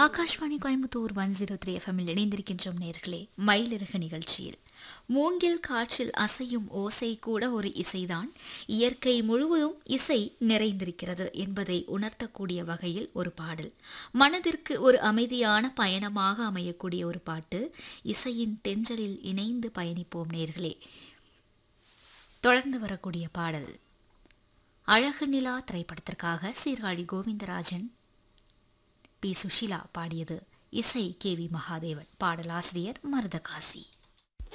Akashvani Coimbatore one zero three எஃப்எம்மில் இணைந்திருக்கின்றோம் நேர்களே மயிலிறகு நிகழ்ச்சியில் மூங்கில் காற்றில் அசையும் ஓசை கூட ஒரு இசைதான் இயற்கை முழுவதும் இசை நிறைந்திருக்கிறது என்பதை உணர்த்தக்கூடிய வகையில் ஒரு பாடல் மனதிற்கு ஒரு அமைதியான பயணமாக அமையக்கூடிய ஒரு பாட்டு இசையின் தென்றலில் இணைந்து பயணிப்போம் நேர்களே தொடர்ந்து வரக்கூடிய பாடல் அழகு நிலா திரைப்படத்திற்காக சீர்காழி கோவிந்தராஜன் பி சுஷிலா பாடியது இசை கே வி மகாதேவன் பாடலாசிரியர் மருதகாசி